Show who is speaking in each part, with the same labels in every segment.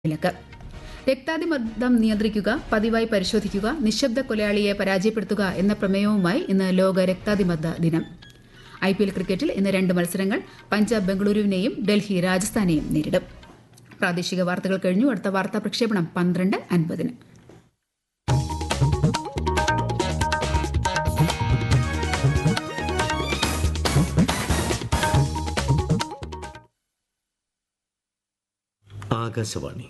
Speaker 1: വിലക്ക് രക്താതിമർദ്ദം നിയന്ത്രിക്കുക പതിവായി പരിശോധിക്കുക നിശബ്ദ കൊലയാളിയെ പരാജയപ്പെടുത്തുക എന്ന പ്രമേയവുമായി ഇന്ന് ലോക രക്താതിമർദ്ദ ദിനം ഐ പി എൽ ക്രിക്കറ്റിൽ ഇന്ന് രണ്ട് മത്സരങ്ങൾ പഞ്ചാബ് ബംഗളൂരുവിനെയും ഡൽഹി രാജസ്ഥാനെയും നേരിടും പ്രാദേശിക വാർത്തകൾ കഴിഞ്ഞു അടുത്ത വാർത്താ പ്രക്ഷേപണം പന്ത്രണ്ട് അൻപതിന്
Speaker 2: ആകാശവാണി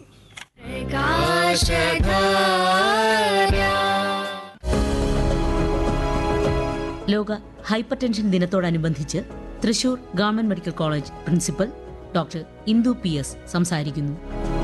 Speaker 3: ലോക ഹൈപ്പർ ടെൻഷൻ ദിനത്തോടനുബന്ധിച്ച് Thrissur government medical college principal doctor Indu P S സംസാരിക്കുന്നു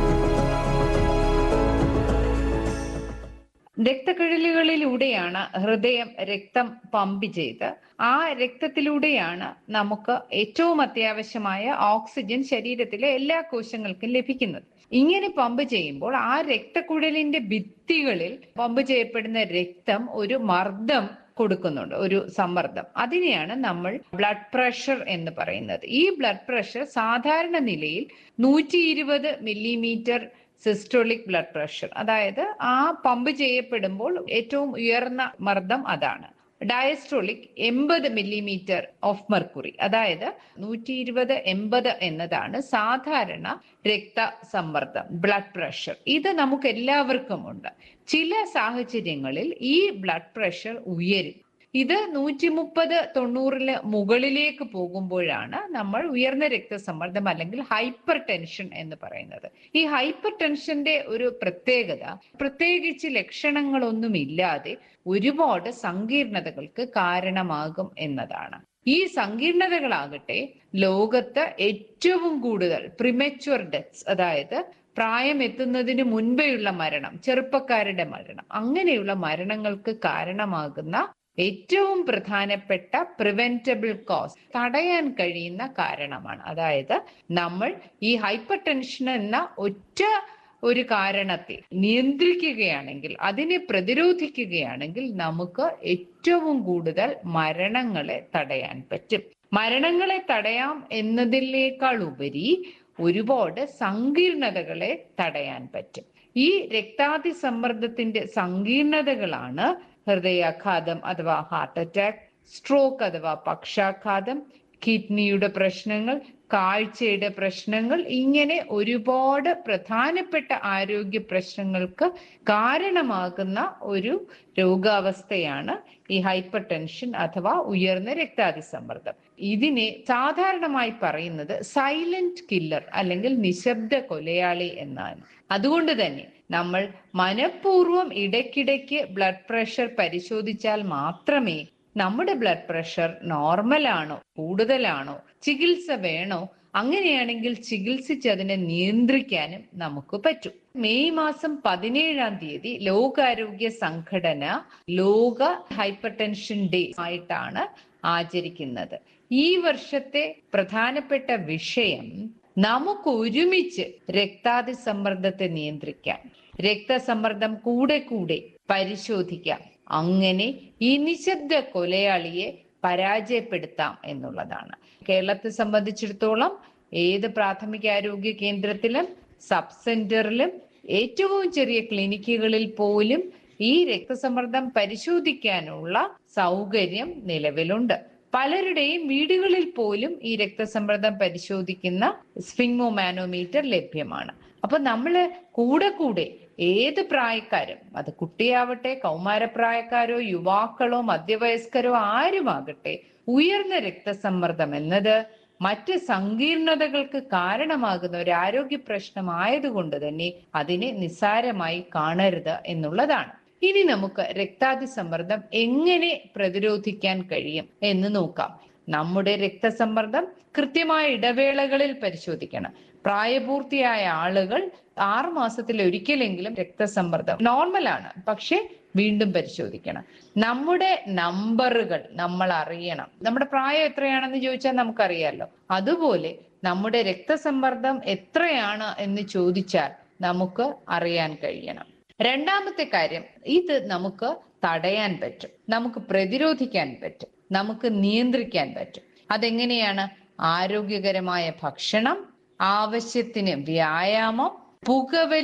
Speaker 4: രക്തക്കുഴലുകളിലൂടെയാണ് ഹൃദയം രക്തം പമ്പ് ചെയ്ത് ആ രക്തത്തിലൂടെയാണ് നമുക്ക് ഏറ്റവും അത്യാവശ്യമായ ഓക്സിജൻ ശരീരത്തിലെ എല്ലാ കോശങ്ങൾക്കും ലഭിക്കുന്നത് ഇങ്ങനെ പമ്പ് ചെയ്യുമ്പോൾ ആ രക്തക്കുഴലിന്റെ ഭിത്തികളിൽ പമ്പ് ചെയ്യപ്പെടുന്ന രക്തം ഒരു മർദ്ദം കൊടുക്കുന്നുണ്ട് ഒരു സമ്മർദ്ദം അതിനെയാണ് നമ്മൾ ബ്ലഡ് പ്രഷർ എന്ന് പറയുന്നത് ഈ ബ്ലഡ് പ്രഷർ സാധാരണ നിലയിൽ നൂറ്റി ഇരുപത് മില്ലിമീറ്റർ സിസ്റ്റോളിക് ബ്ലഡ് പ്രഷർ അതായത് ആ പമ്പ് ചെയ്യപ്പെടുമ്പോൾ ഏറ്റവും ഉയർന്ന മർദ്ദം അതാണ് ഡയസ്ട്രോളിക് എൺപത് മില്ലിമീറ്റർ ഓഫ് മെർക്കുറി അതായത് നൂറ്റി ഇരുപത് എൺപത് എന്നതാണ് സാധാരണ രക്തസമ്മർദ്ദം ബ്ലഡ് പ്രഷർ ഇത് നമുക്ക് എല്ലാവർക്കും ഉണ്ട് ചില സാഹചര്യങ്ങളിൽ ഈ ബ്ലഡ് പ്രഷർ ഉയരും ഇത് നൂറ്റി മുപ്പത് തൊണ്ണൂറിന് മുകളിലേക്ക് പോകുമ്പോഴാണ് നമ്മൾ ഉയർന്ന രക്തസമ്മർദ്ദം അല്ലെങ്കിൽ ഹൈപ്പർ ടെൻഷൻ എന്ന് പറയുന്നത് ഈ ഹൈപ്പർ ടെൻഷന്റെ ഒരു പ്രത്യേകത പ്രത്യേകിച്ച് ലക്ഷണങ്ങളൊന്നുമില്ലാതെ ഒരുപാട് സങ്കീർണതകൾക്ക് കാരണമാകും എന്നതാണ് ഈ സങ്കീർണതകളാകട്ടെ ലോകത്ത് ഏറ്റവും കൂടുതൽ പ്രിമച്വർ ഡെത്ത്സ് അതായത് പ്രായം എത്തുന്നതിന് മുൻപേയുള്ള മരണം ചെറുപ്പക്കാരുടെ മരണം അങ്ങനെയുള്ള മരണങ്ങൾക്ക് കാരണമാകുന്ന ഏറ്റവും പ്രധാനപ്പെട്ട പ്രിവെന്റബിൾ കോസ് തടയാൻ കഴിയുന്ന കാരണമാണ് അതായത് നമ്മൾ ഈ ഹൈപ്പർ ടെൻഷൻ എന്ന ഒറ്റ ഒരു കാരണത്തെ നിയന്ത്രിക്കുകയാണെങ്കിൽ അതിനെ പ്രതിരോധിക്കുകയാണെങ്കിൽ നമുക്ക് ഏറ്റവും കൂടുതൽ മരണങ്ങളെ തടയാൻ പറ്റും മരണങ്ങളെ തടയാം എന്നതിനേക്കാൾ ഉപരി ഒരുപാട് സങ്കീർണതകളെ തടയാൻ പറ്റും ഈ രക്താതിസമ്മർദ്ദത്തിന്റെ സങ്കീർണതകളാണ് ഹൃദയാഘാതം അഥവാ ഹാർട്ട് അറ്റാക്ക് സ്ട്രോക്ക് അഥവാ പക്ഷാഘാതം കിഡ്നിയുടെ പ്രശ്നങ്ങൾ കാഴ്ചയുടെ പ്രശ്നങ്ങൾ ഇങ്ങനെ ഒരുപാട് പ്രധാനപ്പെട്ട ആരോഗ്യ പ്രശ്നങ്ങൾക്ക് കാരണമാകുന്ന ഒരു രോഗാവസ്ഥയാണ് ഈ ഹൈപ്പർ ടെൻഷൻ അഥവാ ഉയർന്ന രക്താതിസമ്മർദ്ദം ഇതിനെ സാധാരണമായി പറയുന്നത് സൈലന്റ് കില്ലർ അല്ലെങ്കിൽ നിശബ്ദ കൊലയാളി എന്നാണ് അതുകൊണ്ട് തന്നെ നമ്മൾ മനഃപൂർവ്വം ഇടയ്ക്കിടയ്ക്ക് ബ്ലഡ് പ്രഷർ പരിശോധിച്ചാൽ മാത്രമേ നമ്മുടെ ബ്ലഡ് പ്രഷർ നോർമൽ ആണോ കൂടുതലാണോ ചികിത്സ വേണോ അങ്ങനെയാണെങ്കിൽ ചികിത്സിച്ച് അതിനെ നിയന്ത്രിക്കാനും നമുക്ക് പറ്റും മെയ് മാസം പതിനേഴാം തീയതി ലോകാരോഗ്യ സംഘടന ലോക ഹൈപ്പർ ടെൻഷൻ ഡേ ആയിട്ടാണ് ആചരിക്കുന്നത് ഈ വർഷത്തെ പ്രധാനപ്പെട്ട വിഷയം നമുക്ക് ഒരുമിച്ച് രക്താതിസമ്മർദ്ദത്തെ നിയന്ത്രിക്കാം രക്തസമ്മർദ്ദം കൂടെ കൂടെ പരിശോധിക്കാം അങ്ങനെ ഈ നിശബ്ദ കൊലയാളിയെ പരാജയപ്പെടുത്താം എന്നുള്ളതാണ് കേരളത്തെ സംബന്ധിച്ചിടത്തോളം ഏത് പ്രാഥമികാരോഗ്യ കേന്ദ്രത്തിലും സബ് സെന്ററിലും ഏറ്റവും ചെറിയ ക്ലിനിക്കുകളിൽ പോലും ഈ രക്തസമ്മർദ്ദം പരിശോധിക്കാനുള്ള സൗകര്യം നിലവിലുണ്ട് പലരുടെയും വീടുകളിൽ പോലും ഈ രക്തസമ്മർദ്ദം പരിശോധിക്കുന്ന സ്ഫിങ്മോ മാനോമീറ്റർ ലഭ്യമാണ് അപ്പൊ നമ്മള് കൂടെ കൂടെ ഏത് പ്രായക്കാരും അത് കുട്ടിയാവട്ടെ കൗമാരപ്രായക്കാരോ യുവാക്കളോ മധ്യവയസ്കരോ ആരുമാകട്ടെ ഉയർന്ന രക്തസമ്മർദ്ദം എന്നത് മറ്റ് സങ്കീർണതകൾക്ക് കാരണമാകുന്ന ഒരു ആരോഗ്യ പ്രശ്നമായതുകൊണ്ട് തന്നെ അതിനെ നിസ്സാരമായി കാണരുത് എന്നുള്ളതാണ് ഇനി നമുക്ക് രക്താതിസമ്മർദ്ദം എങ്ങനെ പ്രതിരോധിക്കാൻ കഴിയും എന്ന് നോക്കാം നമ്മുടെ രക്തസമ്മർദ്ദം കൃത്യമായ ഇടവേളകളിൽ പരിശോധിക്കണം പ്രായപൂർത്തിയായ ആളുകൾ ആറ് മാസത്തിൽ ഒരിക്കലെങ്കിലും രക്തസമ്മർദ്ദം നോർമലാണ് പക്ഷെ വീണ്ടും പരിശോധിക്കണം നമ്മുടെ നമ്പറുകൾ നമ്മൾ അറിയണം നമ്മുടെ പ്രായം എത്രയാണെന്ന് ചോദിച്ചാൽ നമുക്കറിയാലോ അതുപോലെ നമ്മുടെ രക്തസമ്മർദ്ദം എത്രയാണ് എന്ന് ചോദിച്ചാൽ നമുക്ക് അറിയാൻ കഴിയണം രണ്ടാമത്തെ കാര്യം ഇത് നമുക്ക് തടയാൻ പറ്റും നമുക്ക് പ്രതിരോധിക്കാൻ പറ്റും നമുക്ക് നിയന്ത്രിക്കാൻ പറ്റും അതെങ്ങനെയാണ് ആരോഗ്യകരമായ ഭക്ഷണം ആവശ്യത്തിന് വ്യായാമം പുകവലി